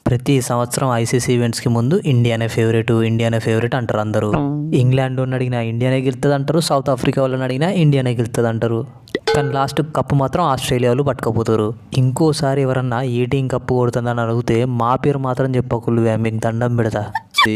ప్రతి సంవత్సరం ఐసీసీ ఈవెంట్స్కి ముందు ఇండియానే ఫేవరెట్ ఇండియానే ఫేవరెట్ అంటారు అందరూ ఇంగ్లాండ్ వాళ్ళని అడిగినా ఇండియానే గెలుతుంది అంటారు సౌత్ ఆఫ్రికా వాళ్ళని అడిగినా ఇండియానే గెలుతుంది అంటారు కానీ లాస్ట్ కప్పు మాత్రం ఆస్ట్రేలియా వాళ్ళు పట్టుకపోతారు ఇంకోసారి ఎవరన్నా ఏ టీం కప్పు కొడుతుందని అడిగితే మా పేరు మాత్రం చెప్పకులువే మీకు దండం పెడతా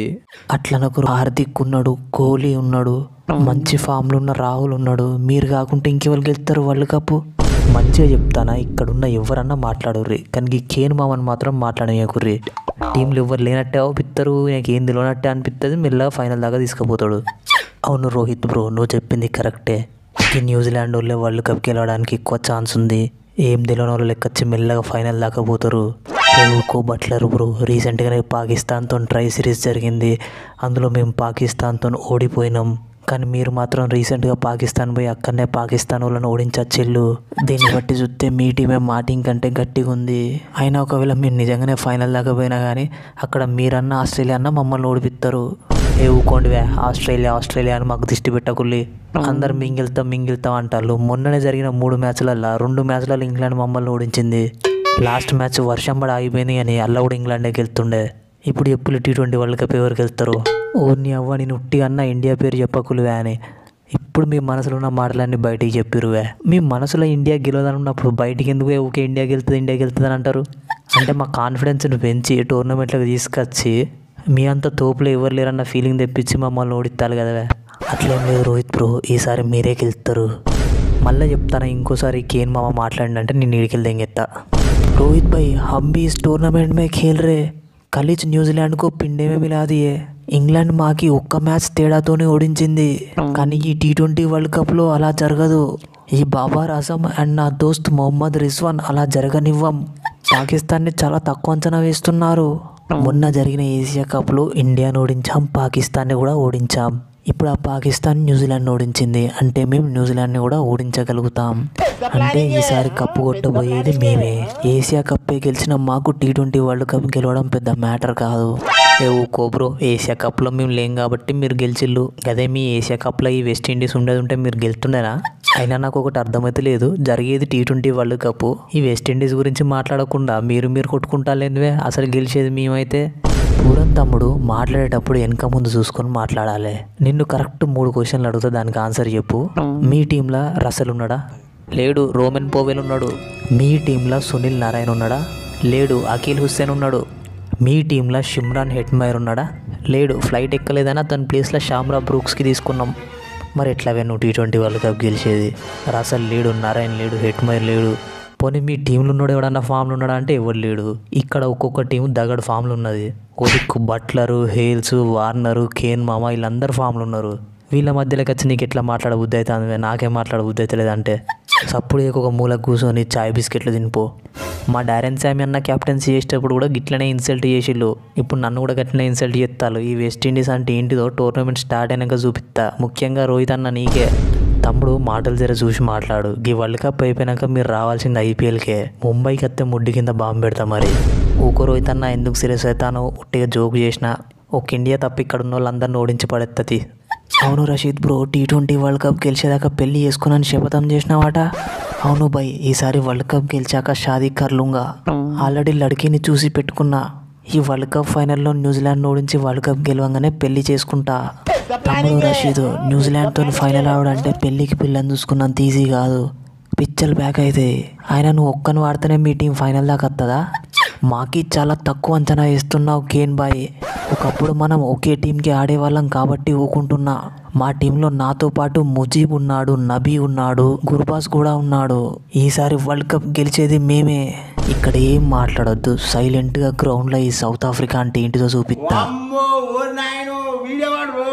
అట్లనకు హార్దిక్ ఉన్నాడు కోహ్లీ ఉన్నాడు మంచి ఫామ్లో ఉన్న రాహుల్ ఉన్నాడు మీరు కాకుంటే ఇంకెవరు గెలుస్తారు వరల్డ్ కప్ మంచిగా చెప్తానా ఇక్కడున్న ఎవరన్నా మాట్లాడుర్రి కానీ ఈ కేన్ మామని మాత్రం మాట్లాడనీయకుర్రి టీంలో ఎవరు లేనట్టే అవుపిస్తారు నాకు ఏం తెలియనట్టే అనిపిస్తుంది మెల్లగా ఫైనల్ దాకా తీసుకుపోతాడు అవును రోహిత్ బ్రో నువ్వు చెప్పింది కరెక్టే ఈ న్యూజిలాండ్ వాళ్ళే వరల్డ్ కప్కి వెళ్ళడానికి ఎక్కువ ఛాన్స్ ఉంది ఏం తెలియని వాళ్ళు లెక్కొచ్చి మెల్లగా ఫైనల్ దాకా పోతారు ఊకో బట్లర్ బ్రో రీసెంట్గానే పాకిస్తాన్తో ట్రై సిరీస్ జరిగింది అందులో మేము పాకిస్తాన్తో ఓడిపోయినాం కానీ మీరు మాత్రం రీసెంట్గా పాకిస్తాన్ పోయి అక్కడనే పాకిస్తాన్ వాళ్ళని ఓడించచ్చిల్లు దీన్ని బట్టి చూస్తే మీ టీమే మా టీం కంటే గట్టిగా ఉంది అయినా ఒకవేళ మీరు నిజంగానే ఫైనల్ దాకా పోయినా కానీ అక్కడ మీరన్నా ఆస్ట్రేలియా అన్న మమ్మల్ని ఓడిపిస్తారు ఏ ఊకోండివే ఆస్ట్రేలియా ఆస్ట్రేలియా అని మాకు దిష్టి పెట్టకుల్లి అందరు మింగిల్తాం మింగిల్తాం అంటారు మొన్ననే జరిగిన మూడు మ్యాచ్లల్లో రెండు మ్యాచ్లలో ఇంగ్లాండ్ మమ్మల్ని ఓడించింది లాస్ట్ మ్యాచ్ వర్షం పడి ఆగిపోయింది అని అల్ల కూడా ఇంగ్లాండే గెలుతుండే ఇప్పుడు ఎప్పుడు టీ ట్వంటీ వరల్డ్ కప్ ఎవరు గెలుస్తారు ఓర్ని అవ్వ నేను ఉట్టి అన్న ఇండియా పేరు చెప్పకులువే అని ఇప్పుడు మీ మనసులో ఉన్న మాటలన్నీ బయటికి చెప్పిరువే మీ మనసులో ఇండియా గెలవదని ఉన్నప్పుడు బయటికి ఎందుకు ఊకే ఇండియా గెలుతుంది ఇండియా గెలుతుంది అని అంటారు అంటే మా కాన్ఫిడెన్స్ని పెంచి టోర్నమెంట్లకు తీసుకొచ్చి మీ అంత తోపులో ఎవరు లేరన్న ఫీలింగ్ తెప్పించి మమ్మల్ని ఓడిస్తారు కదా అట్లేం లేదు రోహిత్ బ్రో ఈసారి మీరే గెలుస్తారు మళ్ళీ చెప్తాను ఇంకోసారి కేన్ మామ మాట్లాడిందంటే నేను ఇడికెళ్ళి దెంగెత్తా రోహిత్ భాయ్ हम भी इस टूर्नामेंट में खेल रहे కలిజ్ న్యూజిలాండ్కు పిండేమే మిలాదియే ఇంగ్లాండ్ మాకి ఒక్క మ్యాచ్ తేడాతోనే ఓడించింది కానీ ఈ టీ ట్వంటీ వరల్డ్ కప్లో అలా జరగదు ఈ బాబార్ అజమ్ అండ్ నా దోస్త్ మొహమ్మద్ రిజ్వాన్ అలా జరగనివ్వం పాకిస్తాన్ని చాలా తక్కువ అంచనా వేస్తున్నారు మొన్న జరిగిన ఏషియా కప్లో ఇండియాను ఓడించాం పాకిస్తాన్ని కూడా ఓడించాం ఇప్పుడు ఆ పాకిస్తాన్ న్యూజిలాండ్ ఓడించింది అంటే మేము న్యూజిలాండ్ని కూడా ఓడించగలుగుతాం అంటే ఈసారి కప్పు కొట్టబోయేది మేమే ఏషియా కప్పే గెలిచిన మాకు టీ ట్వంటీ వరల్డ్ కప్ గెలవడం పెద్ద మ్యాటర్ కాదు ఏ ఊకో బ్రో ఏషియా కప్లో మేము లేం కాబట్టి మీరు గెలిచిల్లు అదే మీ ఏషియా కప్లో ఈ వెస్టిండీస్ ఉండేది ఉంటే మీరు గెలుతుండేనా అయినా నాకు ఒకటి అర్థమైతే లేదు జరిగేది టీ ట్వంటీ వరల్డ్ కప్ ఈ వెస్టిండీస్ గురించి మాట్లాడకుండా మీరు మీరు కొట్టుకుంటా లేనివే అసలు గెలిచేది మేమైతే పూరన్ తమ్ముడు మాట్లాడేటప్పుడు వెనక ముందు చూసుకొని మాట్లాడాలి నిన్ను కరెక్ట్ మూడు క్వశ్చన్లు అడుగుతా దానికి ఆన్సర్ చెప్పు మీ టీంలో రసల్ ఉన్నాడా లేడు రోమన్ పోవెల్ ఉన్నాడు మీ టీంలో సునీల్ నారాయణ ఉన్నాడా లేడు అఖిల్ హుస్సేన్ ఉన్నాడు మీ టీంలో షిమ్రాన్ హెట్మైర్ ఉన్నాడా లేడు ఫ్లైట్ ఎక్కలేదని అతని ప్లేస్లో షామ్రా బ్రూక్స్కి తీసుకున్నాం మరి ఎట్లాగే నువ్వు టీ ట్వంటీ వరల్డ్ కప్ గెలిచేది రసల్ లేడు నారాయణ లేడు హెట్మైర్ లేడు పోనీ మీ టీంలో ఉన్నాడు ఎవడన్నా ఫామ్లో ఉన్నాడా అంటే ఎవరు లేడు ఇక్కడ ఒక్కొక్క టీం దగడు ఫామ్లో ఉన్నది కొడుకు బట్లరు హేల్స్ వార్నరు కేన్ మామ వీళ్ళందరూ ఫామ్లో ఉన్నారు వీళ్ళ మధ్యలోకి వచ్చి నీకు ఎట్లా మాట్లాడబుద్ధి అవుతుంది నాకేం మాట్లాడబుద్ధి అవుతలేదు అంటే సప్పుడు ఒక మూల కూర్చొని చాయ్ బిస్కెట్లు తినిపో మా డారెన్ శామి అన్న క్యాప్టెన్సీ చేసేటప్పుడు కూడా గిట్లనే ఇన్సల్ట్ చేసిళ్ళు ఇప్పుడు నన్ను కూడా గట్లనే ఇన్సల్ట్ చేస్తారు ఈ వెస్టిండీస్ అంటే ఏంటిదో టోర్నమెంట్ స్టార్ట్ అయినాక చూపిస్తా ముఖ్యంగా రోహిత్ అన్న నీకే తమ్ముడు మాటలు జర చూసి మాట్లాడు ఈ వరల్డ్ కప్ అయిపోయినాక మీరు రావాల్సింది ఐపీఎల్కే ముంబైకి వస్తే ముడ్డి కింద బాంబు పెడతా మరి ఊకో రోహిత్ అన్న ఎందుకు సీరియస్ అవుతాను ఉట్టిగా జోక్ చేసిన ఒక ఇండియా తప్ప ఇక్కడ ఉన్న వాళ్ళందరిని ఓడించి పడెత్తది అవును Rashid bro T twenty world cup గెలిచేదాకా పెళ్లి చేసుకున్నాను శపథం చేసినావాట అవును బై ఈసారి వరల్డ్ కప్ గెలిచాక షాదీ కర్లుంగా ఆల్రెడీ లడికిని చూసి పెట్టుకున్నా ఈ వరల్డ్ కప్ ఫైనల్లో న్యూజిలాండ్ ఓడించి వరల్డ్ కప్ గెలవంగానే పెళ్లి చేసుకుంటా తమ్ముడు రషీద్ న్యూజిలాండ్తో ఫైనల్ ఆవడంటే పెళ్లికి పిల్లని చూసుకున్నంత ఈజీ కాదు పిచ్చలు బ్యాక్ అయితే ఆయన నువ్వు ఒక్కని వాడితేనే మీ టీం ఫైనల్ దాకా వస్తుందా మాకి చాలా తక్కువ అంచనా వేస్తున్నావు కేన్ బాయ్ ఒకప్పుడు మనం ఒకే టీంకి ఆడేవాళ్ళం కాబట్టి ఊకుంటున్నా మా టీంలో నాతో పాటు ముజీబ్ ఉన్నాడు నబీ ఉన్నాడు గుర్బాస్ కూడా ఉన్నాడు ఈసారి వరల్డ్ కప్ గెలిచేది మేమే ఇక్కడ ఏం మాట్లాడొద్దు సైలెంట్గా గ్రౌండ్లో ఈ సౌత్ ఆఫ్రికా అంటే ఏంటిదో చూపిస్తా అమ్మో ఓ నాయనో వీడియో వాడు